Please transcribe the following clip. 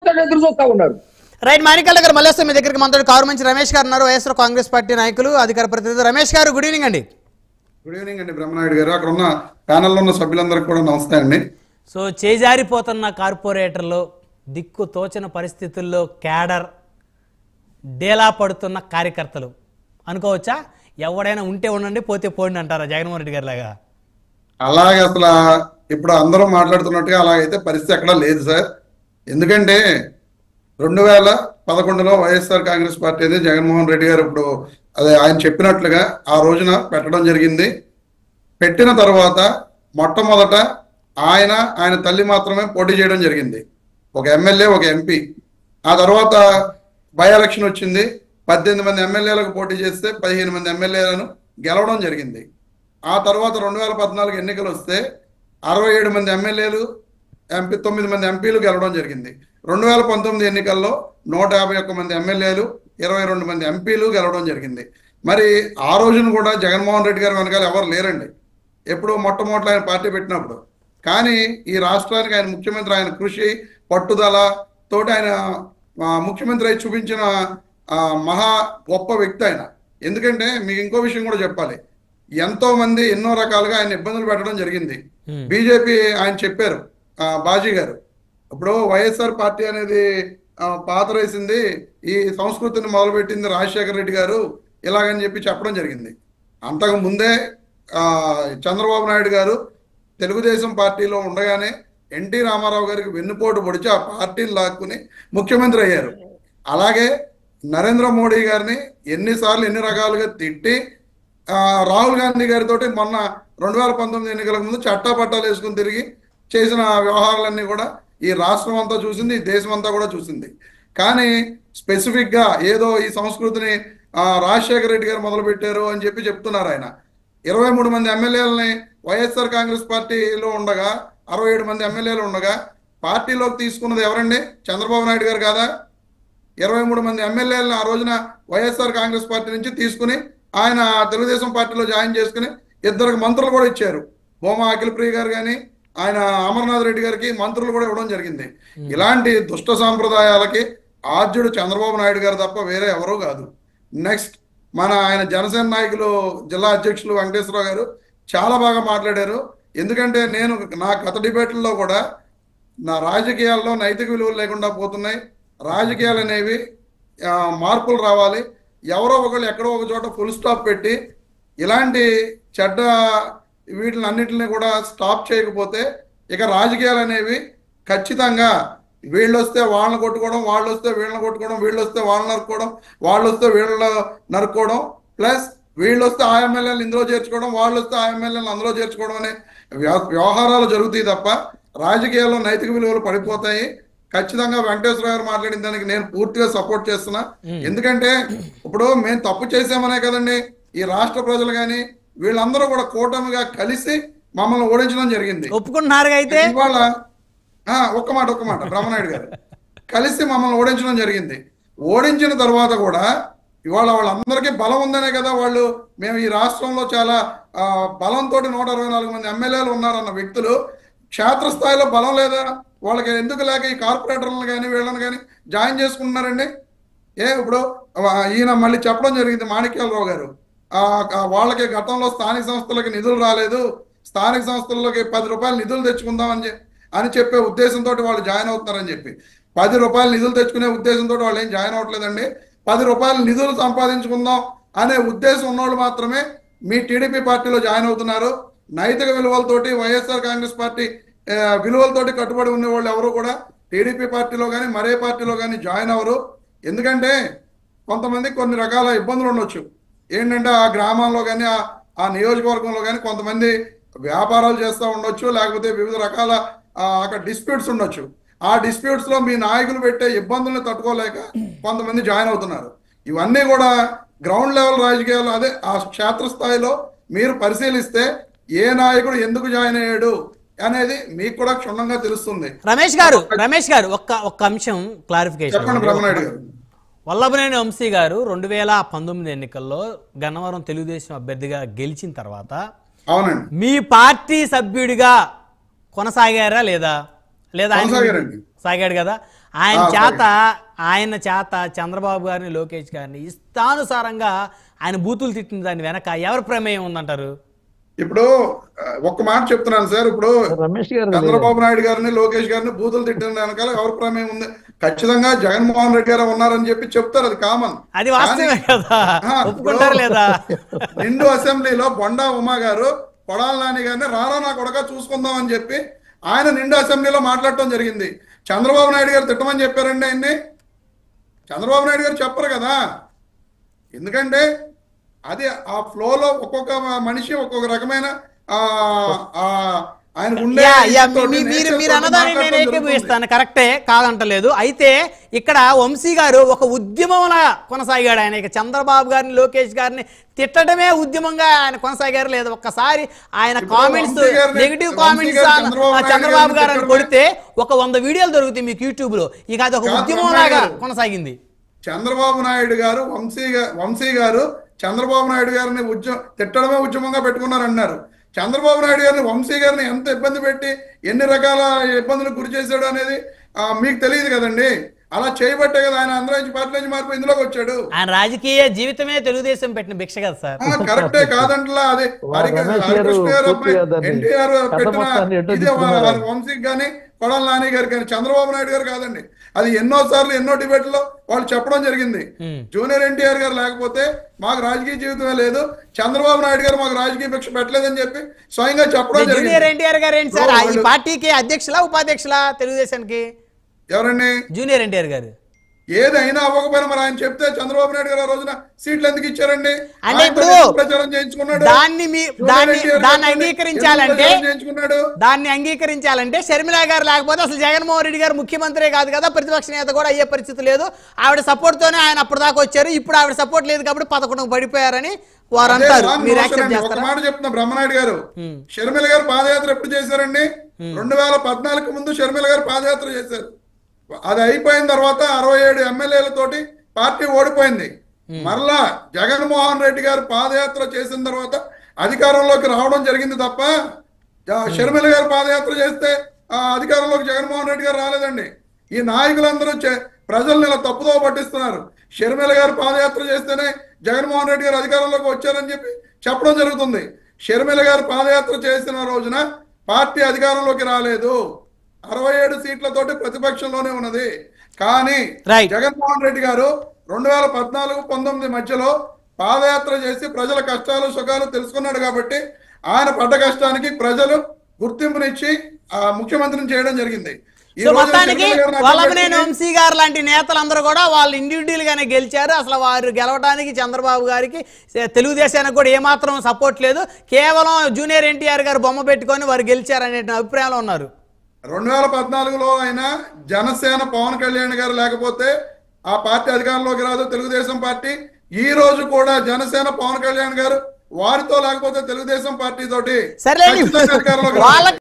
వస్తాడో ఎదురు చూస్తా ఉన్నారు రైట్ మాణికల్ దగ్గర మళ్ళీ వస్తే మీ దగ్గరికి మనతో కారు మంచి రమేష్ గారు ఉన్నారు వైఎస్ఆర్ కాంగ్రెస్ పార్టీ నాయకులు అధికార ప్రతినిధి రమేష్ గారు గుడ్ ఈవినింగ్ అండి గుడ్ ఈవినింగ్ అండి బ్రహ్మనాయుడు గారు అక్కడ ఉన్న ప్యానెల్లో ఉన్న సభ్యులందరికీ కూడా నమస్తే అండి సో చేజారిపోతున్న కార్పొరేటర్లు దిక్కు తోచని పరిస్థితుల్లో క్యాడర్ డేలా పడుతున్న కార్యకర్తలు అనుకోవచ్చా ఎవడైనా ఉంటే ఉండండి పోతే పోండి అంటారా జగన్మోహన్ రెడ్డి గారి లాగా అలాగే అసలు ఇప్పుడు అందరూ మాట్లాడుతున్నట్టుగా అలాగైతే పరిస్థితి ఎక్కడా లేదు సార్ ఎందుకంటే రెండు వేల పదకొండులో వైఎస్ఆర్ కాంగ్రెస్ పార్టీ అనేది జగన్మోహన్ రెడ్డి గారు ఇప్పుడు అదే ఆయన చెప్పినట్లుగా ఆ రోజున పెట్టడం జరిగింది పెట్టిన తర్వాత మొట్టమొదట ఆయన ఆయన తల్లి మాత్రమే పోటీ చేయడం జరిగింది ఒక ఎమ్మెల్యే ఒక ఎంపీ ఆ తర్వాత బై ఎలక్షన్ వచ్చింది పద్దెనిమిది మంది ఎమ్మెల్యేలకు పోటీ చేస్తే పదిహేను మంది ఎమ్మెల్యేలను గెలవడం జరిగింది ఆ తర్వాత రెండు వేల పద్నాలుగు ఎన్నికలు వస్తే అరవై ఏడు మంది ఎమ్మెల్యేలు ఎంపీ తొమ్మిది మంది ఎంపీలు గెలవడం జరిగింది రెండు వేల పంతొమ్మిది ఎన్నికల్లో నూట యాభై ఒక్క మంది ఎమ్మెల్యేలు ఇరవై రెండు మంది ఎంపీలు గెలవడం జరిగింది మరి ఆ రోజున కూడా జగన్మోహన్ రెడ్డి గారి వెనకాల ఎవరు లేరండి ఎప్పుడు మొట్టమొదటి ఆయన పార్టీ పెట్టినప్పుడు కానీ ఈ రాష్ట్రానికి ఆయన ముఖ్యమంత్రి ఆయన కృషి పట్టుదల తోటి ఆయన ఆ, ముఖ్యమంత్రి అయి చూపించిన ఆ, మహా గొప్ప వ్యక్తి ఆయన ఎందుకంటే మీకు ఇంకో విషయం కూడా చెప్పాలి ఎంతో మంది ఎన్నో రకాలుగా ఆయన ఇబ్బందులు పెట్టడం జరిగింది Hmm. బీజేపీ ఆయన చెప్పారు ఆ, బాజీ గారు ఇప్పుడు వైఎస్ఆర్ పార్టీ అనేది ఆ, పాతరేసింది ఈ సంస్కృతిని మొదలుపెట్టింది రాజశేఖర రెడ్డి గారు ఇలాగని చెప్పి చెప్పడం జరిగింది అంతకు ముందే ఆ, చంద్రబాబు నాయుడు గారు తెలుగుదేశం పార్టీలో ఉండగానే ఎన్టీ రామారావు గారికి వెన్నుపోటు పొడిచి ఆ పార్టీని లాక్కుని ముఖ్యమంత్రి అయ్యారు అలాగే నరేంద్ర మోడీ గారిని ఎన్నిసార్లు ఎన్ని రకాలుగా తిట్టి ఆ, రాహుల్ గాంధీ గారితో మొన్న రెండు వేల పంతొమ్మిది ఎన్నికలకు ముందు చట్టా పట్టాలు వేసుకుని తిరిగి చేసిన వ్యవహారాలన్నీ కూడా ఈ రాష్ట్రం అంతా చూసింది ఈ దేశం అంతా కూడా చూసింది కానీ స్పెసిఫిక్ గా ఏదో ఈ సంస్కృతిని ఆ, రాజశేఖర రెడ్డి గారు మొదలు పెట్టారు అని చెప్పి చెప్తున్నారు ఆయన ఇరవై మూడు మంది ఎమ్మెల్యేలని వైఎస్ఆర్ కాంగ్రెస్ పార్టీలో ఉండగా అరవై ఏడు మంది ఎమ్మెల్యేలు ఉండగా పార్టీలోకి తీసుకున్నది ఎవరండి చంద్రబాబు నాయుడు గారు కాదా ఇరవై మూడు మంది ఎమ్మెల్యేలను ఆ రోజున వైఎస్ఆర్ కాంగ్రెస్ పార్టీ నుంచి తీసుకుని ఆయన తెలుగుదేశం పార్టీలో జాయిన్ చేసుకుని ఇద్దరికి మంత్రులు కూడా ఇచ్చారు భూమా అఖిలప్రియ గారు కానీ ఆయన అమర్నాథ్ రెడ్డి గారికి మంత్రులు కూడా ఇవ్వడం జరిగింది ఇలాంటి దుష్ట సాంప్రదాయాలకి ఆద్యుడు చంద్రబాబు నాయుడు గారు తప్ప వేరే ఎవరూ కాదు నెక్స్ట్ మన ఆయన జనసేన నాయకులు జిల్లా అధ్యక్షులు వెంకటేశ్వరరావు గారు చాలా బాగా మాట్లాడారు ఎందుకంటే నేను నా గత డిబేట్లలో కూడా నా రాజకీయాల్లో నైతిక విలువలు లేకుండా పోతున్నాయి రాజకీయాలు అనేవి ఆ, మార్పులు రావాలి ఎవరో ఒకళ్ళు ఎక్కడో ఒక చోట ఫుల్ స్టాప్ పెట్టి ఇలాంటి చెడ్డ వీటిని అన్నిటిని కూడా స్టాప్ చేయకపోతే ఇక రాజకీయాలు అనేవి ఖచ్చితంగా వీళ్ళు వస్తే వాళ్ళని కొట్టుకోవడం వాళ్ళు వస్తే వీళ్ళని కొట్టుకోవడం వీళ్ళు వస్తే వాళ్ళని నరుక్కోవడం వాళ్ళు వస్తే వీళ్ళ నరుక్కోవడం ప్లస్ వీళ్ళు వస్తే ఆ ఎమ్మెల్యేలు ఇందులో చేర్చుకోవడం వాళ్ళు వస్తే ఆ ఎమ్మెల్యేలు అందులో చేర్చుకోవడం అనే వ్యవ- వ్యవహారాలు జరుగుతాయి తప్ప రాజకీయాల్లో నైతిక విలువలు పడిపోతాయి ఖచ్చితంగా వెంకటేశ్వర గారు మాట్లాడిన దానికి నేను పూర్తిగా సపోర్ట్ చేస్తున్నా ఎందుకంటే ఇప్పుడు మేము తప్పు చేసామనే కదండి ఈ రాష్ట్ర ప్రజలు కానీ వీళ్ళందరూ కూడా కూటమిగా కలిసి మమ్మల్ని ఓడించడం జరిగింది ఒప్పుకుంటున్నారుగా అయితే ఇవాళ ఆ, ఒక్క మాట ఒక్క మాట బ్రహ్మనాయుడు గారు కలిసి మమ్మల్ని ఓడించడం జరిగింది ఓడించిన తర్వాత కూడా ఇవాళ వాళ్ళందరికీ బలం ఉందనే కదా వాళ్ళు మేము ఈ రాష్ట్రంలో చాలా ఆ, బలంతో నూట అరవై నాలుగు మంది ఎమ్మెల్యేలు ఉన్నారన్న వ్యక్తులు క్షేత్రస్థాయిలో బలం లేదా వాళ్ళకి ఎందుకు లేక ఈ కార్పొరేటర్లను కానీ వీళ్ళని కానీ జాయిన్ చేసుకుంటున్నారండి ఏ ఇప్పుడు ఆ, ఈయన మళ్ళీ చెప్పడం జరిగింది మాణిక్యాలరావు గారు ఆ, ఆ, వాళ్ళకి గతంలో స్థానిక సంస్థలకి నిధులు రాలేదు స్థానిక సంస్థలకి పది రూపాయలు నిధులు తెచ్చుకుందామని చె- అని చెప్పే ఉద్దేశంతో వాళ్ళు జాయిన్ అవుతున్నారని చెప్పి పది రూపాయలు నిధులు తెచ్చుకునే ఉద్దేశంతో వాళ్ళు ఏం జాయిన్ అవ్వట్లేదండి పది రూపాయలు నిధులు సంపాదించుకుందాం అనే ఉద్దేశం ఉన్నోళ్ళు మాత్రమే మీ టీడీపీ పార్టీలో జాయిన్ అవుతున్నారు నైతిక విలువలతోటి వైఎస్ఆర్ కాంగ్రెస్ పార్టీ ఆ, విలువలతోటి కట్టుబడి ఉన్న వాళ్ళు ఎవరు కూడా టీడీపీ పార్టీలో కానీ మరే పార్టీలో కానీ జాయిన్ అవ్వరు ఎందుకంటే కొంతమంది కొన్ని రకాల ఇబ్బందులు ఉండొచ్చు ఏంటంటే ఆ గ్రామాల్లో కానీ ఆ- ఆ నియోజకవర్గంలో కానీ కొంతమంది వ్యాపారాలు చేస్తూ ఉండొచ్చు లేకపోతే వివిధ రకాల ఆ, అక్కడ డిస్ప్యూట్స్ ఉండొచ్చు ఆ డిస్ప్యూట్స్ లో మీ నాయకులు పెట్టే ఇబ్బందుల్ని తట్టుకోలేక కొంతమంది జాయిన్ అవుతున్నారు ఇవన్నీ కూడా గ్రౌండ్ లెవెల్ రాజకీయాలు అదే ఆ క్షేత్రస్థాయిలో మీరు పరిశీలిస్తే ఏ నాయకుడు ఎందుకు జాయిన్ అయ్యాడు అనేది మీకు కూడా క్షుణ్ణంగా తెలుస్తుంది రమేష్ గారు రమేష్ గారు ఒక్క ఒక్క అంశం చెప్పండి క్లారిఫికేషన్ బ్రహ్మనాయుడు గారు వల్లభనేని వంశీ గారు రెండు వేల పంతొమ్మిది ఎన్నికల్లో గన్నవరం తెలుగుదేశం అభ్యర్థిగా గెలిచిన తర్వాత అవునండి మీ పార్టీ సభ్యుడిగా కొనసాగారా లేదా లేదా ఆయన- కొనసాగారండి. సాగాడు కదా ఆయన ఆ, చేత ఆయన చేత చంద్రబాబు గారిని లోకేష్ గారిని ఇష్టానుసారంగా ఆయన బూతులు తిట్టిన దాని వెనక ఎవరి ప్రమేయం ఉందంటారు ఇప్పుడు ఆ, ఒక్క మాట చెప్తున్నాను సార్ ఇప్పుడు రమేష్ గారు చంద్రబాబు నాయుడు గారిని లోకేష్ గారిని బూతులు తిట్టిన వెనకాల ఎవరి ప్రమేయం ఉంది ఖచ్చితంగా జగన్మోహన్ రెడ్డి గారు ఉన్నారని చెప్పి చెప్తారు అది కామన్ అది వాస్తవమే కదా ఆ, ఒప్పుకుంటారు ఇప్పుడు- లేదా నిండు అసెంబ్లీలో బొండా ఉమా గారు కొడాల నాని గారిని రారా నా కొడక చూసుకుందాం అని చెప్పి ఆయన నిండు అసెంబ్లీలో మాట్లాడటం జరిగింది చంద్రబాబు నాయుడు గారు తిట్టమని చెప్పారండి ఆయన్ని చంద్రబాబు నాయుడు గారు చెప్పరు కదా ఎందుకంటే అది ఆ ఫ్లోలో ఒక్కొక్క మనిషి ఒక్కొక్క రకమైన ఆ ఆ ఆయన ఉండే యా, యా, ఇదితోటి, మీ- మీరు nature మీరు తోటి అన్నదాన్ని నేను మాట్లాడటం జరుగుతుంది. ఏకీభవిస్తాను కరెక్టే కాదంటలేదు అయితే ఇక్కడ వంశీ గారు ఒక ఉద్యమంలా కొనసాగాడు ఆయన ఇక చంద్రబాబు గారిని లోకేష్ గారిని తిట్టడమే ఉద్యమంగా ఆయన కొనసాగారు లేదు ఒక్కసారి ఆయన ఇప్పుడు కామెంట్స్ వంశీ గారిని- నెగిటివ్ వంశీ కామెంట్స్ గారు చంద్రబాబు నాయుడు చంద్రబాబు గారిని గారిని తిట్టడమే- కొడితే ఒక వంద వీడియోలు దొరుకుతాయి మీకు యూట్యూబ్ లో ఇక అది ఒక కాదు, ఉద్యమం బ్రహ్మయ్య లాగా గారు. కొనసాగింది చంద్రబాబు నాయుడు గారు వంశీ గా- వంశీ గారు చంద్రబాబు నాయుడు గారిని ఉద్యమం తిట్టడమే ఉద్యమంగా పెట్టుకున్నారు అన్నారు చంద్రబాబు నాయుడు గారిని వంశీ గారిని ఎంత ఇబ్బంది పెట్టి ఎన్ని రకాల ఇబ్బందులకు గురి చేశాడు అనేది ఆ, మీకు తెలియదు కదండి అలా చేయబట్టే కదా ఆయన ఆంధ్ర నుంచి పార్టీ నుంచి మార్పు ఇందులోకి వచ్చాడు ఆయన రాజకీయ జీవితమే తెలుగుదేశం పెట్టిన భిక్ష కదా సార్ ఆ, కరెక్టే కాదంటలా అది వా- హరి- రమేష్ గారు హరికృష్ణ గారు పూర్తిగా అబ్బాయి దాన్ని ఎన్టీఆర్ కథ పెట్టిన మొత్తాన్ని ఎటో ఇది తిప్పుతున్నారు. వంశీకి కానీ కొడాల నాని గారు కానీ చంద్రబాబు నాయుడు గారు కాదండి అది ఎన్నో సార్లు ఎన్నో డిబేట్లో వాళ్ళు చెప్పడం జరిగింది ఉమ్. జూనియర్ ఎన్టీఆర్ గారు లేకపోతే మాకు రాజకీయ జీవితమే లేదు చంద్రబాబు నాయుడు గారు మాకు రాజకీయ భిక్ష పెట్టలేదని చెప్పి స్వయంగా చెప్పడం జూనియర్ జరిగింది ఎన్టీఆర్ గారు ఏంటి సార్ బ్రో, ఈ వాళ్ళు- పార్టీకి అధ్యక్షులా ఉపాధ్యక్షులా తెలుగుదేశానికి ఎవరండి జూనియర్ ఎన్టీఆర్ గారు ఏది అయినా అవ్వకపోయినా మరి ఆయన చెప్తే చంద్రబాబు నాయుడు గారు ఆ రోజున సీట్లు ఎందుకు ఇచ్చారండి అంటే ఆయనతో ఇప్పుడు ఎందుకు ప్రచారం చేయించుకున్నాడు దాన్ని మీ- జూనియర్ దాన్ని- ఎన్టీఆర్ దాన్ని గారిని అంగీకరించాలంటే- ఎందుకు ప్రచారం చేయించుకున్నాడు దాన్ని అంగీకరించాలంటే షర్మిల గారు లేకపోతే అసలు జగన్మోహన్ రెడ్డి గారు ముఖ్యమంత్రి కాదు కదా ప్రతిపక్ష నేత కూడా అయ్యే పరిస్థితి లేదు ఆవిడ సపోర్ట్ తోనే ఆయన అప్పుడు దాకా వచ్చారు ఇప్పుడు ఆవిడ సపోర్ట్ లేదు కాబట్టి పదకొండు పడిపోయారని వారు అదే అంటారు రాంగ్ మీరు మోషన్ యాక్సెప్ట్ అండి. ఒక చేస్తారా మాట చెప్తున్నా బ్రహ్మనాయుడు గారు ఉమ్. షర్మిల గారు పాదయాత్ర ఎప్పుడు చేశారండి రెండు వేల పద్నాలుగు ముందు షర్మిల గారు పాదయాత్ర చేశారు అది అయిపోయిన తర్వాత అరవై ఏడు ఎమ్మెల్యేలతోటి పార్టీ ఓడిపోయింది మరలా జగన్మోహన్ రెడ్డి గారు పాదయాత్ర చేసిన తర్వాత అధికారంలోకి రావడం జరిగింది తప్ప జ- షర్మిల గారు పాదయాత్ర చేస్తే ఆ అధికారంలోకి జగన్మోహన్ రెడ్డి గారు రాలేదండి ఈ నాయకులందరూ చే- ప్రజల్ని ఇలా తప్పుదో పట్టిస్తున్నారు షర్మిల గారు పాదయాత్ర చేస్తేనే జగన్మోహన్ రెడ్డి గారు అధికారంలోకి వచ్చారని చెప్పి చెప్పడం జరుగుతుంది షర్మిల గారు పాదయాత్ర చేసిన రోజున పార్టీ అధికారంలోకి రాలేదు అరవై ఏడు సీట్లతోటి ప్రతిపక్షంలోనే ఉన్నది కానీ Right. జగన్మోహన్ రెడ్డి గారు రెండు వేల పద్నాలుగు పంతొమ్మిది మధ్యలో పాదయాత్ర చేసి ప్రజల కష్టాలు సుఖాలు తెలుసుకున్నాడు కాబట్టి ఆయన పడ్డ కష్టానికి ప్రజలు గుర్తింపునిచ్చి ఆ ముఖ్యమంత్రిని చేయడం జరిగింది ఈ సో రోజున మొత్తానికి షర్మిల గారిని అడ్డం వల్లభనేని పెట్టుకుని- వంశీ గారు లాంటి నేతలందరూ కూడా వాళ్ళు ఇండివిజువల్ గానే గెలిచారు అసలు వారు గెలవడానికి చంద్రబాబు గారికి సే- తెలుగుదేశానికి కూడా ఏమాత్రం సపోర్ట్ లేదు కేవలం జూనియర్ ఎన్టీఆర్ గారు బొమ్మ పెట్టుకొని వారు గెలిచారనే అభిప్రాయంలో ఉన్నారు రెండు వేల పద్నాలుగులో అయినా జనసేన పవన్ కళ్యాణ్ గారు లేకపోతే ఆ పార్టీ అధికారంలోకి రాదు తెలుగుదేశం పార్టీ ఈ రోజు కూడా జనసేన పవన్ కళ్యాణ్ గారు వారితో లేకపోతే తెలుగుదేశం పార్టీ తోటి సర్లేండి ఖచ్చితంగా అధికారంలోకి రాదు. వాళ్ళ